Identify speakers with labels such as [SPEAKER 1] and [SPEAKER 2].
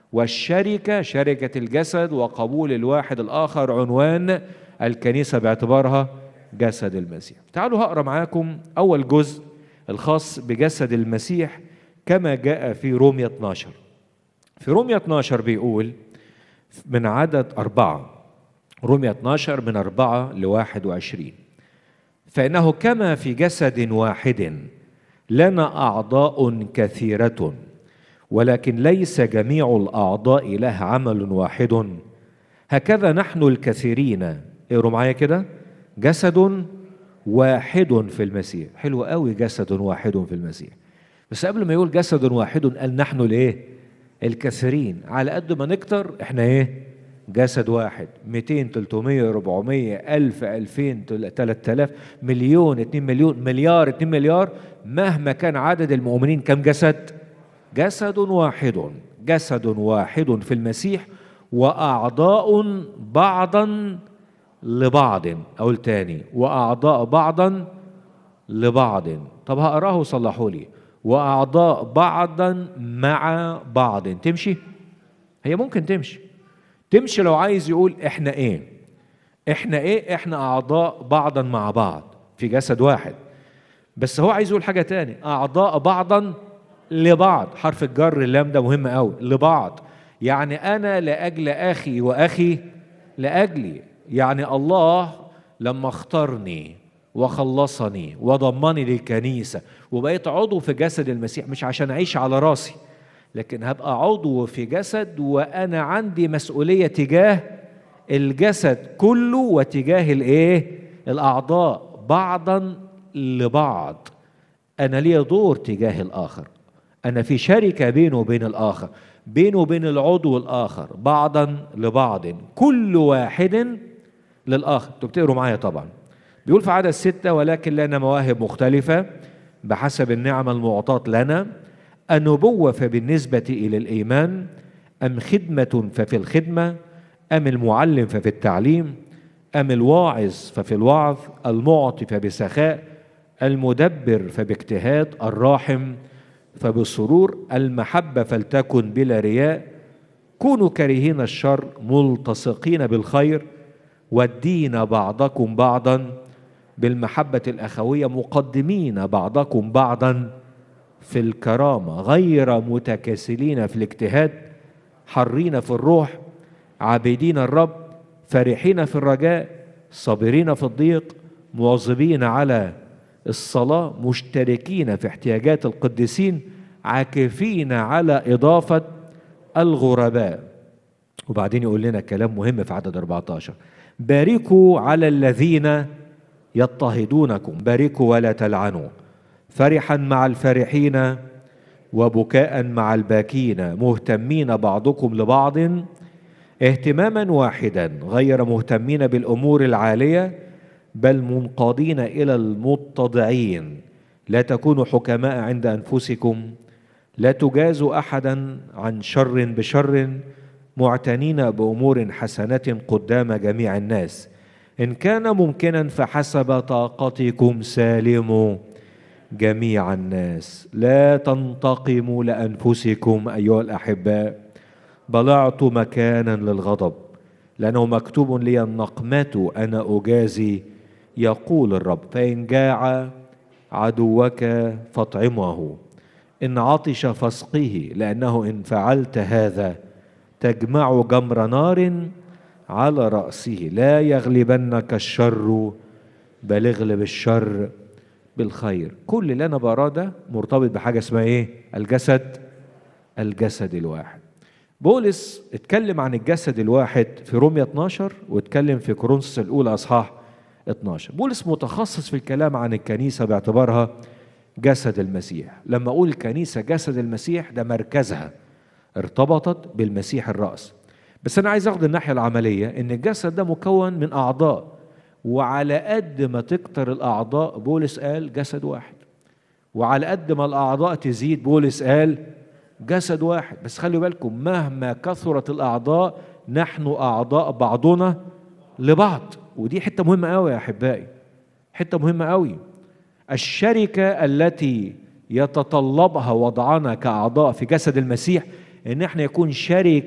[SPEAKER 1] والشركة شركة الجسد وقبول الواحد الآخر عنوان الكنيسة باعتبارها جسد المسيح تعالوا هقرا معاكم أول جزء الخاص بجسد المسيح كما جاء في رومية 12 في رومية 12 بيقول من عدد أربعة رومية 12 من أربعة لواحد وعشرين فإنه كما في جسد واحد لنا أعضاء كثيرة ولكن ليس جميع الأعضاء لها عمل واحد هكذا نحن الكثيرين اقروا معايا كده جسد واحد في المسيح حلو قوي جسد واحد في المسيح بس قبل ما يقول جسد واحد قال نحن الايه الكثيرين على قد ما نكتر احنا ايه جسد واحد 200 300 400 1000 2000 3000 مليون 2 مليون مليار 2 مليار مهما كان عدد المؤمنين كم جسد جسد واحد جسد واحد في المسيح واعضاء بعضا لبعض اقول تاني واعضاء بعضا لبعض طب هقراه وصلحوا لي واعضاء بعضا مع بعض تمشي هي ممكن تمشي تمشي لو عايز يقول احنا ايه احنا ايه احنا اعضاء بعضا مع بعض في جسد واحد بس هو عايز يقول حاجه تاني اعضاء بعضا لبعض حرف الجر اللام ده مهم قوي لبعض يعني انا لاجل اخي واخي لاجلي يعني الله لما اختارني وخلصني وضمني للكنيسه وبقيت عضو في جسد المسيح مش عشان اعيش على راسي لكن هبقى عضو في جسد وانا عندي مسؤوليه تجاه الجسد كله وتجاه الايه الاعضاء بعضا لبعض انا لي دور تجاه الاخر انا في شركه بينه وبين الاخر بينه وبين العضو الاخر بعضا لبعض كل واحد للاخر انتوا بتقروا معايا طبعا بيقول في عدد ستة ولكن لنا مواهب مختلفة بحسب النعمة المعطاة لنا النبوة فبالنسبة إلى الإيمان أم خدمة ففي الخدمة أم المعلم ففي التعليم أم الواعظ ففي الوعظ المعطي فبسخاء المدبر فباجتهاد الراحم فبسرور المحبة فلتكن بلا رياء كونوا كارهين الشر ملتصقين بالخير والدين بعضكم بعضا بالمحبة الأخوية مقدمين بعضكم بعضا في الكرامة غير متكاسلين في الاجتهاد حرين في الروح عابدين الرب فرحين في الرجاء صابرين في الضيق مواظبين على الصلاة مشتركين في احتياجات القديسين عاكفين على إضافة الغرباء وبعدين يقول لنا كلام مهم في عدد 14 باركوا على الذين يضطهدونكم باركوا ولا تلعنوا فرحا مع الفرحين وبكاء مع الباكين مهتمين بعضكم لبعض اهتماما واحدا غير مهتمين بالامور العاليه بل منقادين الى المتضعين لا تكونوا حكماء عند انفسكم لا تجازوا احدا عن شر بشر معتنين بامور حسنه قدام جميع الناس ان كان ممكنا فحسب طاقتكم سالموا جميع الناس لا تنتقموا لانفسكم ايها الاحباء بل اعطوا مكانا للغضب لانه مكتوب لي النقمه انا اجازي يقول الرب فان جاع عدوك فاطعمه ان عطش فاسقه لانه ان فعلت هذا تجمع جمر نار على راسه لا يغلبنك الشر بل اغلب الشر بالخير كل اللي انا بقراه ده مرتبط بحاجه اسمها ايه الجسد الجسد الواحد بولس اتكلم عن الجسد الواحد في رومية 12 واتكلم في كورنثوس الاولى اصحاح 12 بولس متخصص في الكلام عن الكنيسه باعتبارها جسد المسيح لما اقول الكنيسه جسد المسيح ده مركزها ارتبطت بالمسيح الراس بس انا عايز اخد الناحيه العمليه ان الجسد ده مكون من اعضاء وعلى قد ما تكتر الاعضاء بولس قال جسد واحد وعلى قد ما الاعضاء تزيد بولس قال جسد واحد بس خلوا بالكم مهما كثرت الاعضاء نحن اعضاء بعضنا لبعض ودي حته مهمه قوي يا احبائي حته مهمه قوي الشركه التي يتطلبها وضعنا كاعضاء في جسد المسيح ان احنا يكون شركة